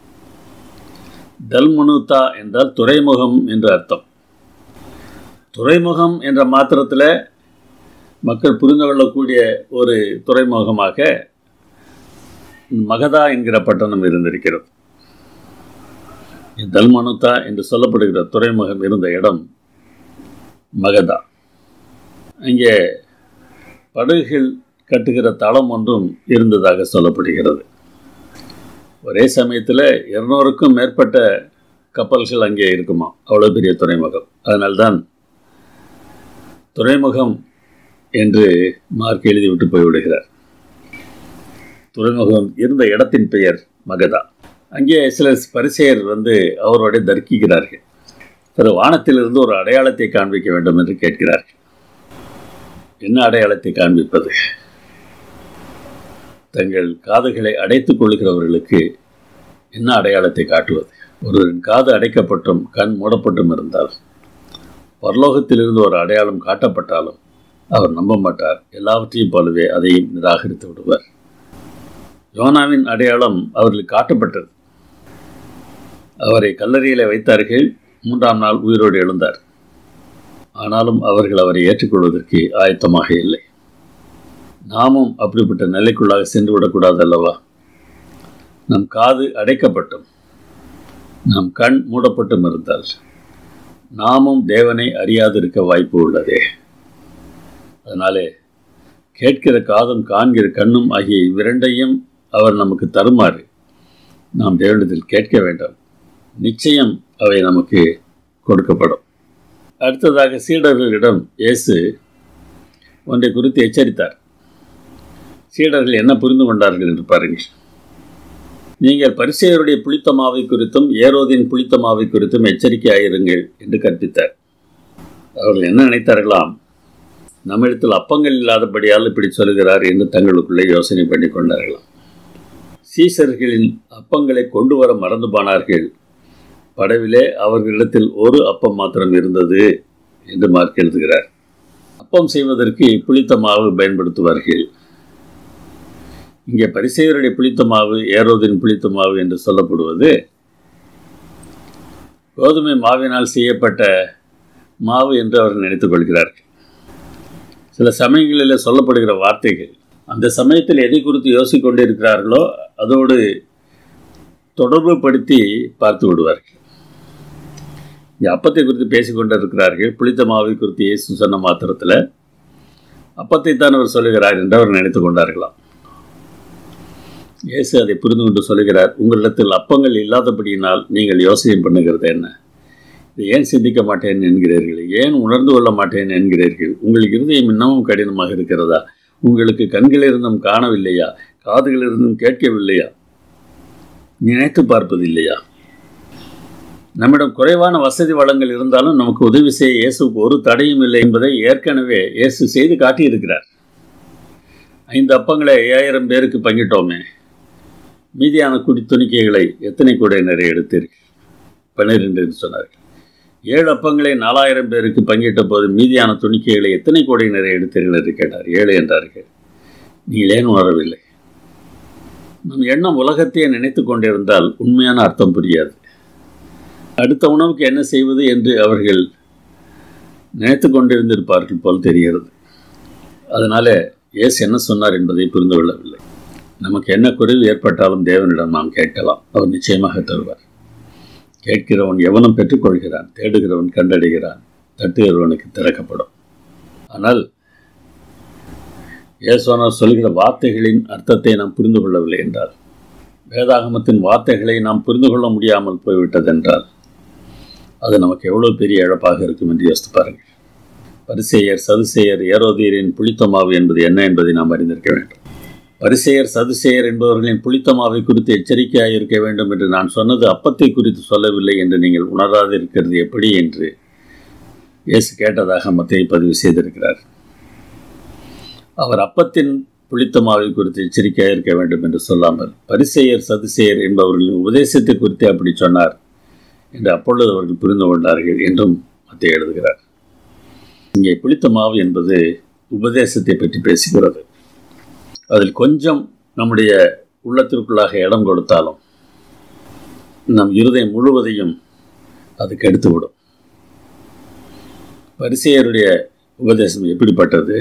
தல்மனுதா என்றால் துறைமுகம் என்று அர்த்தம் துறைமுகம் என்ற மாத்திரத்தில் மக்கள் புரிந்து கொள்ளக்கூடிய ஒரு துறைமுகமாக மகதா என்கிற பட்டணம் இருந்திருக்கிறது தல்மனுதா என்று சொல்லப்படுகிற துறைமுகம் இருந்த இடம் மகதா அங்கே படகுகள் கட்டுகிற தளம் ஒன்றும் இருந்ததாக சொல்லப்படுகிறது ஒரே சமயத்தில் இருநூறுக்கும் மேற்பட்ட கப்பல்கள் அங்கே இருக்குமா அவ்வளோ பெரிய துறைமுகம் அதனால்தான் துறைமுகம் என்று மார்க் எழுதிவிட்டு போய்விடுகிறார் துறைமுகம் இருந்த இடத்தின் பெயர் மகதா அங்கே சில பரிசெயர் வந்து அவரோட தர்க்கிக்கிறார்கள் திரு வானத்திலிருந்து ஒரு அடையாளத்தை காண்பிக்க வேண்டும் என்று கேட்கிறார்கள் என்ன அடையாளத்தை காண்பிப்பது தங்கள் காதுகளை அடைத்துக் கொள்கிறவர்களுக்கு என்ன அடையாளத்தை காட்டுவது ஒருவரின் காது அடைக்கப்பட்டும் கண் மூடப்பட்டும் இருந்தால் பரலோகத்திலிருந்து ஒரு அடையாளம் காட்டப்பட்டாலும் அவர் நம்ப மாட்டார் எல்லாவற்றையும் போலவே அதையும் நிராகரித்து விடுவார் யோனாவின் அடையாளம் அவர்களுக்கு காட்டப்பட்டது அவரை கல்லறையில் வைத்தார்கள் மூன்றாம் நாள் உயிரோடு எழுந்தார் ஆனாலும் அவர்கள் அவரை ஏற்றுக்கொள்வதற்கு ஆயத்தமாக இல்லை நாமும் அப்படிப்பட்ட நிலைக்குள்ளாக சென்று விடக்கூடாது அல்லவா நம் காது அடைக்கப்பட்டும் நம் கண் மூடப்பட்டும் இருந்தால் நாமும் தேவனை அறியாதிருக்க வாய்ப்பு உள்ளதே அதனாலே கேட்கிற காதும் காண்கிற கண்ணும் ஆகிய இவ்விரண்டையும் அவர் நமக்கு தருமாறு நாம் தேவனிடத்தில் கேட்க வேண்டாம் நிச்சயம் அவை நமக்கு கொடுக்கப்படும் அடுத்ததாக சீடர்களிடம் இயேசு ஒன்றை குறித்து எச்சரித்தார் சீடர்கள் என்ன புரிந்து கொண்டார்கள் என்று பாருங்கள் நீங்கள் பரிசெயருடைய புளித்த மாவை குறித்தும் ஏரோதின் புளித்த மாவை குறித்தும் எச்சரிக்கையாயிருங்கள் என்று கற்பித்தார் அவர்கள் என்ன நினைத்தார்களாம் நம்மிடத்தில் அப்பங்கள் இல்லாதபடியால் இப்படி சொல்கிறார் என்று தங்களுக்குள்ளே யோசனை பண்ணி கொண்டார்களாம் சீசர்களின் அப்பங்களை கொண்டு வர மறந்து போனார்கள் படவிலே அவர்களிடத்தில் ஒரு அப்பம் மாத்திரம் இருந்தது என்று மார்க் எழுதுகிறார் அப்பம் செய்வதற்கு புளித்த மாவு பயன்படுத்துவார்கள் இங்கே பரிசெயருடைய புளித்த மாவு ஏரோதின் புளித்த மாவு என்று சொல்லப்படுவது கோதுமை மாவினால் செய்யப்பட்ட மாவு என்று அவர்கள் நினைத்துக் கொள்கிறார்கள் சில சமயங்களில் சொல்லப்படுகிற வார்த்தைகள் அந்த சமயத்தில் எதை குறித்து யோசித்துக் கொண்டிருக்கிறார்களோ அதோடு தொடர்பு படுத்தி பார்த்து விடுவார்கள் இங்கே அப்பத்தை குறித்து பேசிக்கொண்டு இருக்கிறார்கள் புளித்த மாவை குறித்து இயேசு சொன்ன மாத்திரத்தில் அப்பத்தை தான் அவர் சொல்லுகிறார் என்று அவர் நினைத்து கொண்டார்களாம் இயேசு அதை புரிந்து கொண்டு சொல்லுகிறார் உங்களிடத்தில் அப்பங்கள் இல்லாதபடியினால் நீங்கள் யோசனை பண்ணுகிறது என்ன இதை ஏன் சிந்திக்க மாட்டேன் என்கிறீர்கள் ஏன் உணர்ந்து கொள்ள மாட்டேன் என்கிறீர்கள் உங்களுக்கு இருதயம் இன்னமும் கடினமாக இருக்கிறதா உங்களுக்கு கண்களிலிருந்தும் காணவில்லையா காதுகளிலிருந்தும் கேட்கவில்லையா நினைத்து பார்ப்பது இல்லையா நம்மிடம் குறைவான வசதி வளங்கள் இருந்தாலும் நமக்கு உதவி செய்ய இயேசுக்கு ஒரு தடையும் இல்லை என்பதை ஏற்கனவே இயேசு செய்து காட்டியிருக்கிறார் ஐந்து அப்பங்களை ஐயாயிரம் பேருக்கு பங்கிட்டோமே மீதியான குடி துணிக்கைகளை எத்தனை கூடை நிறைய எடுத்தீர்கள் பன்னிரெண்டு என்று சொன்னார்கள் ஏழு அப்பங்களை நாலாயிரம் பேருக்கு பங்கிட்ட போது மீதியான துணிக்கைகளை எத்தனை கோடை நிறைய எடுத்தீர்கள் என்று கேட்டார் ஏழு என்றார்கள் நீங்கள் ஏன் உணரவில்லை நம் எண்ணம் உலகத்தையே நினைத்து கொண்டிருந்தால் உண்மையான அர்த்தம் புரியாது அடுத்த உணவுக்கு என்ன செய்வது என்று அவர்கள் நினைத்து கொண்டிருந்திருப்பார்கள் போல் தெரிகிறது அதனால இயேசு என்ன சொன்னார் என்பதை புரிந்து கொள்ளவில்லை நமக்கு என்ன குறைவு ஏற்பட்டாலும் தேவனிடம் நாம் கேட்கலாம் அவர் நிச்சயமாக தருவார் கேட்கிறவன் எவனும் பெற்றுக்கொள்கிறான் தேடுகிறவன் கண்டடைகிறான் தட்டுகிறவனுக்கு திறக்கப்படும் ஆனால் இயேசுவனர் சொல்கிற வார்த்தைகளின் அர்த்தத்தை நாம் புரிந்து கொள்ளவில்லை என்றால் வேதாகமத்தின் வார்த்தைகளை நாம் புரிந்து கொள்ள முடியாமல் போய்விட்டதென்றால் அது நமக்கு எவ்வளோ பெரிய இழப்பாக இருக்கும் என்று யோசித்து பாருங்கள் பரிசெயர் சதுசெயர் ஏரோதியரின் புளித்தமாவு என்பது என்ன என்பதை நாம் அறிந்திருக்க வேண்டும் பரிசெயர் சதுசெயர் என்பவர்களின் புளித்தமாவை குறித்து எச்சரிக்கையாக இருக்க வேண்டும் என்று நான் சொன்னது அப்பத்தை குறித்து சொல்லவில்லை என்று நீங்கள் உணராது இருக்கிறது எப்படி என்று இயேசு கேட்டதாக மத்தியை பதிவு செய்திருக்கிறார் அவர் அப்பத்தின் புளித்தமாவை குறித்து எச்சரிக்கையாக இருக்க வேண்டும் என்று சொல்லாமல் பரிசெயர் சதுசெயர் என்பவர்களின் உபதேசத்தை குறித்து அப்படி சொன்னார் என்று அப்பொழுது அவர்கள் புரிந்து கொண்டார்கள் என்றும் மத்திய எழுதுகிறார் இங்கே புளித்த மாவு என்பது உபதேசத்தை பற்றி பேசுகிறது அதில் கொஞ்சம் நம்முடைய உள்ளத்திற்குள்ளாக இடம் கொடுத்தாலும் நம் இருதயம் முழுவதையும் அது கெடுத்துவிடும் பரிசெயருடைய உபதேசம் எப்படிப்பட்டது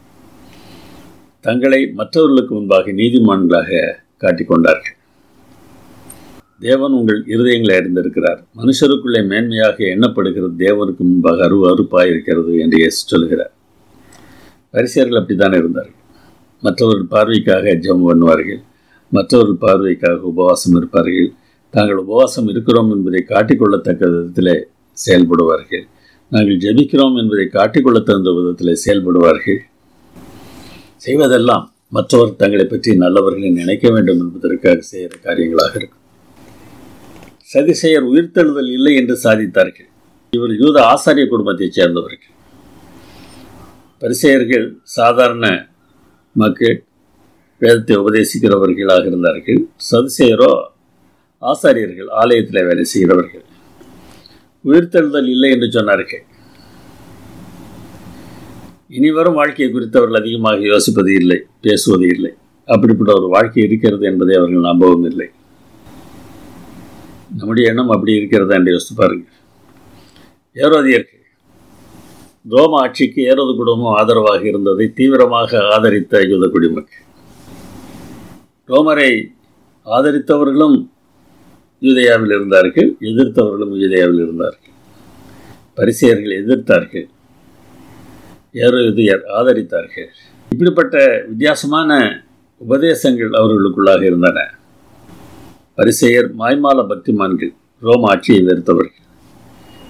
தங்களை மற்றவர்களுக்கு முன்பாக நீதிமான்களாக காட்டிக்கொண்டார்கள் தேவன் உங்கள் இருதயங்களை அறிந்திருக்கிறார் மனுஷருக்குள்ளே மேன்மையாக எண்ணப்படுகிறது தேவனுக்கு முன்பாக அரு அறுப்பாக இருக்கிறது என்று இயேசு சொல்கிறார் பரிசியர்கள் அப்படித்தான் இருந்தார்கள் மற்றவர்கள் பார்வைக்காக ஜெபம் பண்ணுவார்கள் மற்றவர்கள் பார்வைக்காக உபவாசம் இருப்பார்கள் தாங்கள் உபவாசம் இருக்கிறோம் என்பதை காட்டிக்கொள்ளத்தக்க விதத்தில் செயல்படுவார்கள் நாங்கள் ஜெபிக்கிறோம் என்பதை காட்டிக்கொள்ள தகுந்த விதத்தில் செயல்படுவார்கள் செய்வதெல்லாம் மற்றவர் தங்களை பற்றி நல்லவர்களை நினைக்க வேண்டும் என்பதற்காக செய்கிற காரியங்களாக இருக்கும் சதிசெயர் உயிர்த்தெழுதல் இல்லை என்று சாதித்தார்கள் இவர் யூத ஆசாரிய குடும்பத்தைச் சேர்ந்தவர்கள் பரிசெயர்கள் சாதாரண மக்கள் வேதத்தை உபதேசிக்கிறவர்களாக இருந்தார்கள் சதுசெயரோ ஆசாரியர்கள் ஆலயத்தில் வேலை செய்கிறவர்கள் உயிர்த்தெழுதல் இல்லை என்று சொன்னார்கள் இனி வரும் வாழ்க்கையை குறித்து அவர்கள் அதிகமாக யோசிப்பது இல்லை பேசுவது இல்லை அப்படிப்பட்ட ஒரு வாழ்க்கை இருக்கிறது என்பதை அவர்கள் நம்பவும் இல்லை நம்முடைய எண்ணம் அப்படி இருக்கிறதா என்று யோசித்து பாருங்கள் ஏரோதியர்கள் ரோம ஆட்சிக்கு ஏரோது குடும்பம் ஆதரவாக இருந்ததை தீவிரமாக ஆதரித்த யூத குடிமக்கள் ரோமரை ஆதரித்தவர்களும் யூதயாவில் இருந்தார்கள் எதிர்த்தவர்களும் யூதயாவில் இருந்தார்கள் பரிசெயர்கள் எதிர்த்தார்கள் ஏரோதியர் ஆதரித்தார்கள் இப்படிப்பட்ட வித்தியாசமான உபதேசங்கள் அவர்களுக்குள்ளாக இருந்தன பரிசெயர் மாய்மால பக்திமான்கள் ரோம ஆட்சியை வெறுத்தவர்கள்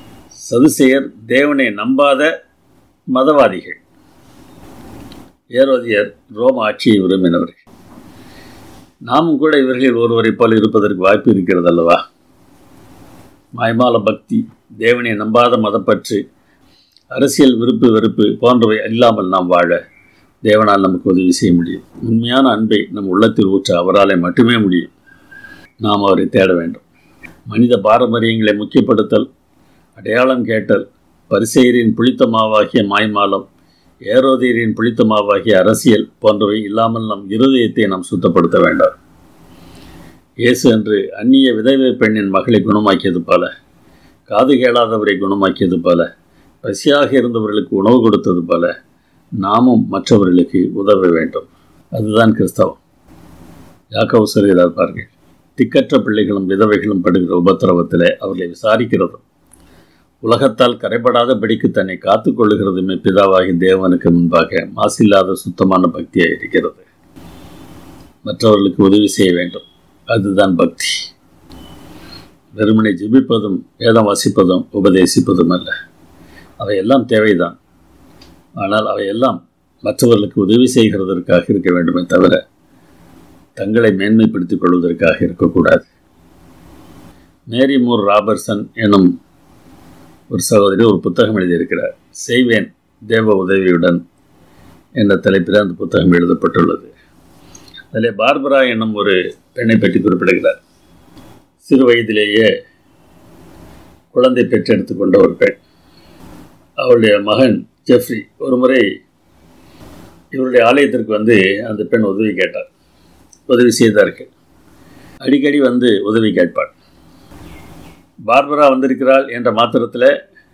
சதுசேயர் தேவனை நம்பாத மதவாதிகள் ஏரோதியர் ரோம ஆட்சியை விரும்பினவர்கள் நாமும் கூட இவர்களில் ஒருவரைப் போல இருப்பதற்கு வாய்ப்பு இருக்கிறது அல்லவா மாய்மால பக்தி தேவனை நம்பாத மதப்பற்று அரசியல் விருப்பு வெறுப்பு போன்றவை இல்லாமல் நாம் வாழ தேவனால் நமக்கு உதவி செய்ய முடியும் உண்மையான அன்பை நம் உள்ளத்தில் ஊற்ற அவராலே மட்டுமே முடியும் நாம் அவரை தேட வேண்டும் மனித பாரம்பரியங்களை முக்கியப்படுத்தல் அடையாளம் கேட்டல் பரிசெயரின் புளித்த மாவாகிய மாய்மாலம் ஏரோதியரின் புளித்த மாவாகிய அரசியல் போன்றவை இல்லாமல் நம் இருதயத்தை நாம் சுத்தப்படுத்த வேண்டாம் இயேசு அன்று அந்நிய விதவை பெண்ணின் மகளை குணமாக்கியது போல காது கேளாதவரை குணமாக்கியது போல பசியாக இருந்தவர்களுக்கு உணவு கொடுத்தது போல நாமும் மற்றவர்களுக்கு உதவ வேண்டும் அதுதான் கிறிஸ்தவம் யாக்கவு சொல்கிறார் பாருங்கள் திக்கற்ற பிள்ளைகளும் விதவைகளும் படுகிற உபத்திரவத்திலே அவர்களை விசாரிக்கிறதும் உலகத்தால் கரைபடாதபடிக்கு தன்னை காத்து கொள்ளுகிறதுமே பிதாவாகி தேவனுக்கு முன்பாக மாசில்லாத சுத்தமான பக்தியாக இருக்கிறது மற்றவர்களுக்கு உதவி செய்ய வேண்டும் அதுதான் பக்தி வெறுமனை ஜெபிப்பதும் வேதம் வாசிப்பதும் உபதேசிப்பதும் அல்ல அவையெல்லாம் தேவைதான் ஆனால் அவையெல்லாம் மற்றவர்களுக்கு உதவி செய்கிறதற்காக இருக்க வேண்டுமே தவிர தங்களை மேன்மைப்படுத்திக் கொள்வதற்காக இருக்கக்கூடாது மேரி மூர் ராபர்சன் எனும் ஒரு சகோதரி ஒரு புத்தகம் எழுதியிருக்கிறார் செய்வேன் தேவ உதவியுடன் என்ற தலைப்பில் அந்த புத்தகம் எழுதப்பட்டுள்ளது அதில் பார்பரா என்னும் ஒரு பெண்ணை பற்றி குறிப்பிடுகிறார் சிறு வயதிலேயே குழந்தை பெற்றெடுத்து கொண்ட ஒரு பெண் அவளுடைய மகன் ஜெஃப்ரி ஒரு முறை இவருடைய ஆலயத்திற்கு வந்து அந்த பெண் உதவி கேட்டார் உதவி செய்தார்கள் அடிக்கடி வந்து உதவி கேட்பாள் பார்பரா வந்திருக்கிறாள் என்ற மாத்திரத்தில்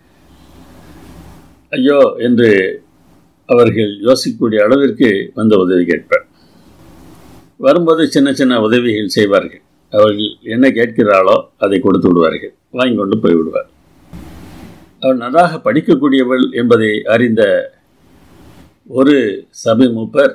ஐயோ என்று அவர்கள் யோசிக்கக்கூடிய அளவிற்கு வந்து உதவி கேட்பார் வரும்போது சின்ன சின்ன உதவிகள் செய்வார்கள் அவர்கள் என்ன கேட்கிறாளோ அதை கொடுத்து விடுவார்கள் வாங்கி கொண்டு போய் விடுவார் அவள் நன்றாக படிக்கக்கூடியவள் என்பதை அறிந்த ஒரு சபை மூப்பர்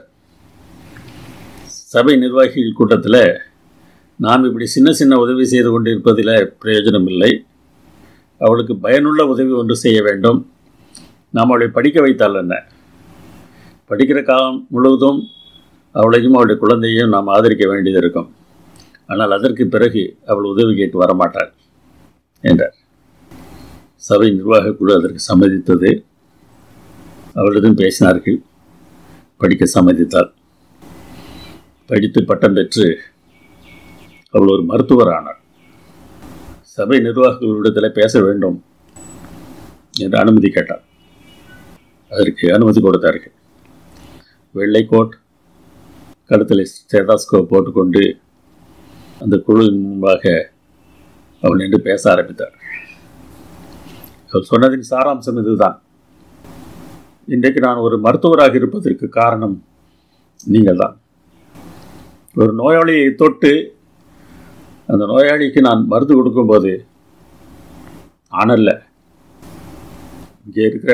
சபை நிர்வாகிகள் கூட்டத்தில் நாம் இப்படி சின்ன சின்ன உதவி செய்து கொண்டிருப்பதில் பிரயோஜனம் இல்லை அவளுக்கு பயனுள்ள உதவி ஒன்று செய்ய வேண்டும் நாம் அவளை படிக்க வைத்தால் என்ன படிக்கிற காலம் முழுவதும் அவளையும் அவளுடைய குழந்தையும் நாம் ஆதரிக்க வேண்டியது இருக்கும் ஆனால் அதற்கு பிறகு அவள் உதவி கேட்டு வரமாட்டாள் என்றார் சபை நிர்வாக குழு அதற்கு சம்மதித்தது அவளிடம் பேசினார்கள் படிக்க சம்மதித்தாள் படித்து பட்டம் பெற்று அவள் ஒரு மருத்துவர் ஆனார் சபை நிர்வாகிகளிடத்தில் பேச வேண்டும் என்று அனுமதி கேட்டார் அதற்கு அனுமதி கொடுத்தார்கள் வெள்ளை கோட் கழுத்தில் ஸ்டெதாஸ்கோ போட்டுக்கொண்டு அந்த குழுவின் முன்பாக அவள் நின்று பேச ஆரம்பித்தார் அவர் சொன்னதின் சாராம்சம் இதுதான் இன்றைக்கு நான் ஒரு மருத்துவராக இருப்பதற்கு காரணம் நீங்கள் தான் ஒரு நோயாளியை தொட்டு அந்த நோயாளிக்கு நான் மருந்து கொடுக்கும்போது ஆனல்ல இங்கே இருக்கிற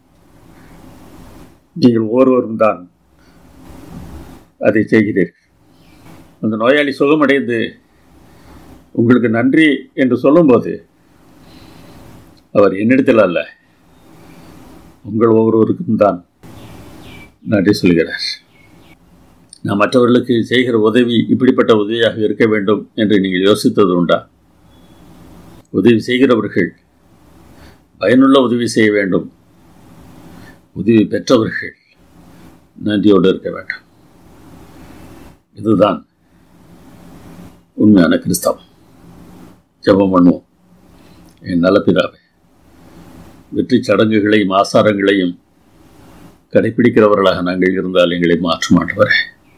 நீங்கள் ஒவ்வொருவரும் தான் அதை செய்கிறீர்கள் அந்த நோயாளி சுகமடைந்து உங்களுக்கு நன்றி என்று சொல்லும்போது அவர் என்னிடத்தில் அல்ல உங்கள் ஒவ்வொருவருக்கும் தான் நன்றி சொல்கிறார் நான் மற்றவர்களுக்கு செய்கிற உதவி இப்படிப்பட்ட உதவியாக இருக்க வேண்டும் என்று நீங்கள் யோசித்தது உண்டா உதவி செய்கிறவர்கள் பயனுள்ள உதவி செய்ய வேண்டும் உதவி பெற்றவர்கள் நன்றியோடு இருக்க வேண்டும் இதுதான் உண்மையான கிறிஸ்தவம் ஜெபம் பண்ணுவோம் என் நலப்பிதாவே வெற்றி சடங்குகளையும் ஆசாரங்களையும் கடைபிடிக்கிறவர்களாக நாங்கள் இருந்தால் எங்களை மாற்ற மாட்டவரே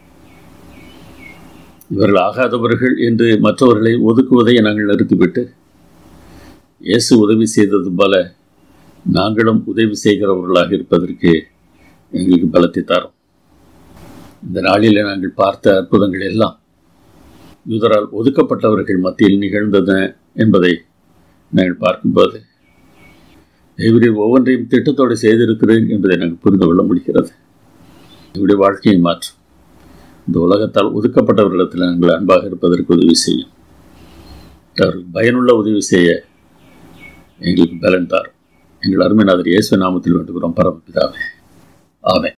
இவர்கள் ஆகாதவர்கள் என்று மற்றவர்களை ஒதுக்குவதை நாங்கள் நிறுத்திவிட்டு இயேசு உதவி செய்தது போல நாங்களும் உதவி செய்கிறவர்களாக இருப்பதற்கு எங்களுக்கு பலத்தை தரும் இந்த நாளில் நாங்கள் பார்த்த அற்புதங்கள் எல்லாம் யூதரால் ஒதுக்கப்பட்டவர்கள் மத்தியில் நிகழ்ந்தன என்பதை நாங்கள் பார்க்கும்போது தேவரீர் ஒவ்வொன்றையும் திட்டத்தோடு செய்திருக்கிறேன் என்பதை நாங்கள் புரிந்து கொள்ள முடிகிறது இவருடைய வாழ்க்கையை மாற்றும் இந்த உலகத்தால் ஒதுக்கப்பட்டவர்களிடத்தில் நாங்கள் அன்பாக இருப்பதற்கு உதவி செய்யும் அவர்கள் பயனுள்ள உதவி செய்ய எங்களுக்கு பலன் தாரும் எங்கள் அருமைநாதர் இயேசு நாமத்தில் வேண்டுகிறோம் பரமபிதாவே ஆமென்